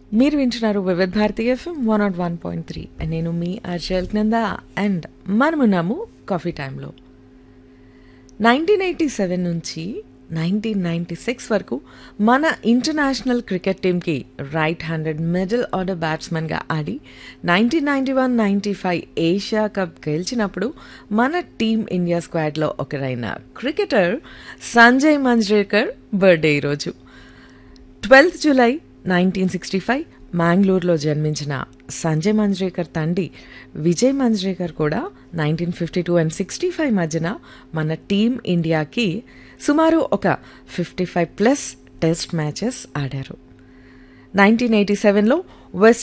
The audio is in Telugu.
మీరు వింటున్నారు Vividha Bharati FM one naught one point three నేను మీ అర్షల్ నంద అండ్ మనమున్నాము కాఫీ టైంలో నైన్టీన్ ఎయిటీ సెవెన్ నుంచి నైన్టీన్ నైంటీ సిక్స్ వరకు మన ఇంటర్నేషనల్ క్రికెట్ టీంకి రైట్ హ్యాండెడ్ మిడిల్ ఆర్డర్ బ్యాట్స్మెన్గా ఆడి nineteen ninety one ninety five Asia cup గెలిచినప్పుడు మన టీం ఇండియా స్క్వాడ్లో ఒకరైన క్రికెటర్ సంజయ్ మంజ్రేకర్ బర్త్డే ఈరోజు twelfth July nineteen sixty five మ్యాంగ్లూర్లో జన్మించిన సంజయ్ మంజ్రేకర్ తండ్రి విజయ్ మంజ్రేకర్ కూడా nineteen fifty two and sixty five మధ్యన మన టీం ఇండియాకి సుమారు ఒక fifty five plus test matches ఆడారు నైన్టీన్ ఎయిటీ సెవెన్లో వెస్ట్